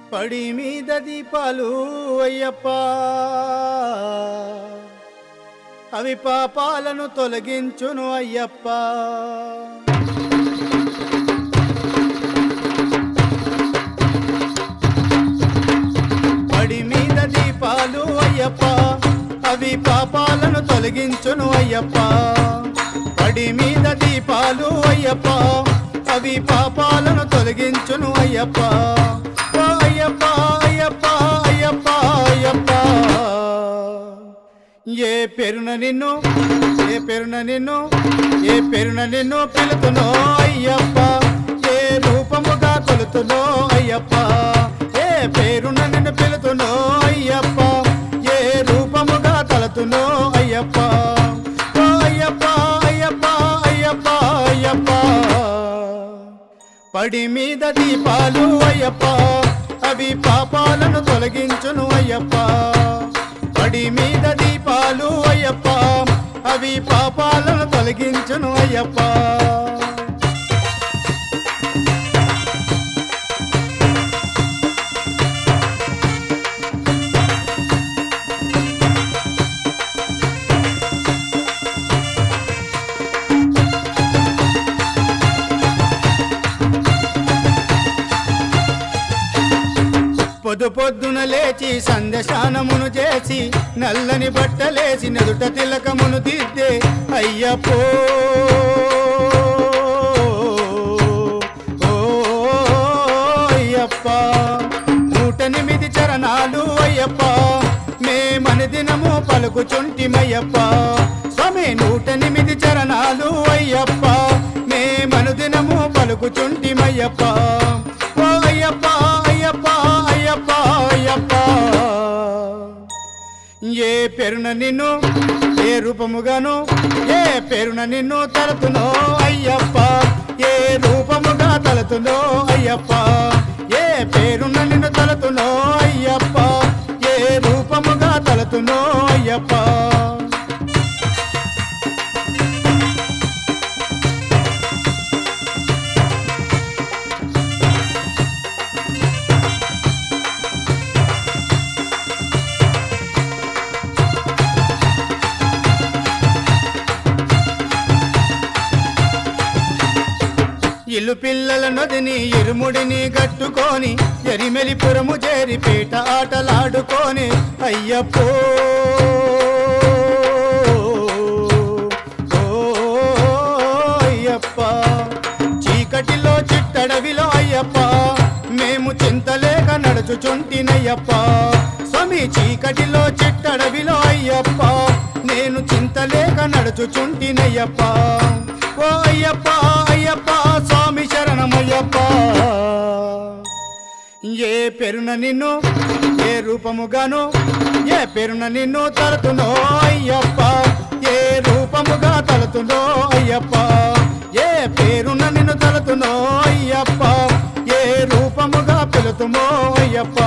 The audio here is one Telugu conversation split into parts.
పడి మీద దీపాలు అయ్యప్ప అవి పాపాలను తొలగించును అయ్యప్ప పడి మీద దీపాలు అయ్యప్ప అవి పాపాలను తొలగించును అయ్యప్ప పడి మీద దీపాలు అయ్యప్ప అవి పాపాలను తొలగించును అయ్యప్ప ఓ అయ్యప్ప అయ్యప్ప అయ్యప్ప అయ్యప్ప ఏ పేరున నిన్ను ఏ పేరున నిన్ను ఏ పేరున నిన్ను పిలుతునో అయ్యప్ప ఏ రూపముగా కొలుతునో అయ్యప్ప ఏ పేరున నిన్ను పిలుతునో అయ్యప్ప ఏ రూపముగా తలతునో అయ్యప్ప ఓ అయ్యప్ప అయ్యప్ప అయ్యప్ప అయ్యప్ప పడి మీద దీపాలు అయ్యప్ప అవి పాపాలను తొలగించును అయ్యప్ప పడి మీద దీపాలు అయ్యప్ప అవి పాపాలను తొలగించును అయ్యప్ప పొద్దు పొద్దున లేచి సందశానమును చేసి నల్లని బట్టలేసి నెదుట తిలకమును దిద్దే అయ్యప్పో ఓ అయ్యప్ప నూటెనిమిది చరణాలు అయ్యప్ప మేమని దినము పలుకుచుంటిమయ్యప్ప స్వామి నూటెనిమిది చరణాలు అయ్యప్ప మేమను దినము పలుకుచుంటిమయ్యప్ప ఓ అయ్యప్ప అయ్యప్ప అయ్యప్ప అయ్యప్ప ఏ పేరున నిన్ను ఏ రూపముగాను ఏ పేరున నిన్ను తలతునో అయ్యప్ప ఏ రూపముగా తలతునో అయ్యప్ప ఏ పేరున నిన్ను తలతునో అయ్యప్ప ఏ రూపముగా తలతునో అయ్యప్ప ఇల్లు పిల్లల నదిని ఇరుముడిని గట్టుకొని ఎరిమెలిపురము చేరి పీట ఆటలాడుకొని అయ్యప్పో ఓ అయ్యప్ప చీకటిలో చిట్టడవిలో అయ్యప్ప మేము చింతలేక నడుచుచుంటినయ్యప్ప స్వామి చీకటిలో చిట్టడవిలో అయ్యప్ప నేను చింతలేక నడుచుచుంటినయ్యప్ప ఓ అయ్యప్ప అయ్యప్ప స్వామి శరణమయ్యప్ప ఏ పేరున నిన్ను ఏ రూపముగాను ఏ పేరున నిన్ను తలతునో అయ్యప్ప ఏ రూపముగా తలతునో అయ్యప్ప ఏ పేరున నిన్ను తలతునో అయ్యప్ప ఏ రూపముగా పిలుతుమో అయ్యప్ప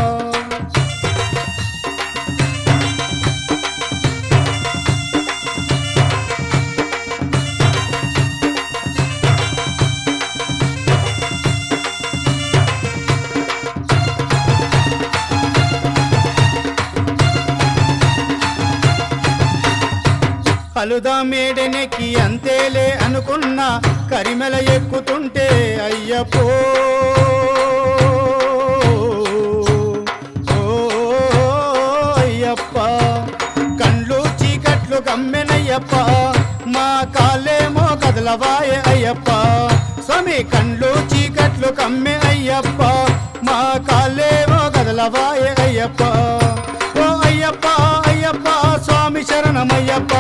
కలుదా మేడెనెక్కి అంతేలే అనుకున్నా కరిమెల ఎక్కుతుంటే అయ్యప్పో ఓ అయ్యప్ప కండ్లు చీకట్లు కమ్మెనయ్యప్ప మా కాలేమో కదలవాయే అయ్యప్ప స్వామి కండ్లు చీకట్లు కమ్మె అయ్యప్ప మా కాలేమో కదలవాయే అయ్యప్ప ఓ అయ్యప్ప అయ్యప్ప స్వామి శరణమయ్యప్ప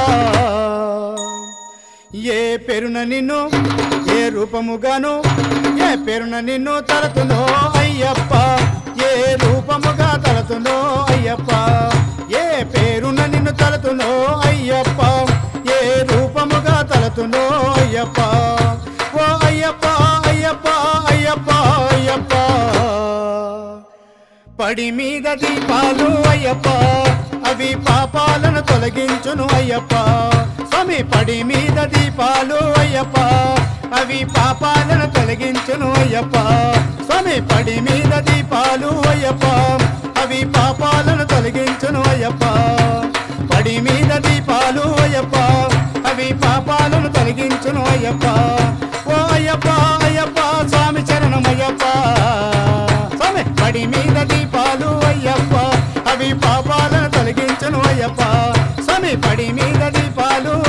ఏ పేరున నిన్ను ఏ రూపముగాను ఏ పేరున నిన్ను తలతునో అయ్యప్ప ఏ రూపముగా తలతునో అయ్యప్ప ఏ పేరున నిన్ను తలతునో అయ్యప్ప ఏ రూపముగా తలతునో అయ్యప్ప ఓ అయ్యప్ప అయ్యప్ప అయ్యప్ప అయ్యప్ప పడి మీద దీపాలు అయ్యప్ప అవి పాపాలను తొలగించును అయ్యప్ప స్వామి పడి మీద దీపాలు అయ్యప్ప అవి పాపాలను తొలగించును అయ్యప్ప స్వామి పడి మీద దీపాలు అయ్యప్ప అవి పాపాలను తొలగించును అయ్యప్ప పడి మీద దీపాలు అయ్యప్ప అవి పాపాలను తొలగించును అయ్యప్ప ఓ అయ్యప్ప అయ్యప్ప స్వామి చరణం అయ్యప్ప స్వామి పడి మీద దీపాలు అయ్యప్ప అవి పాపాలను తొలగించును అయ్యప్ప స్వామి పడి మీద దీపాలు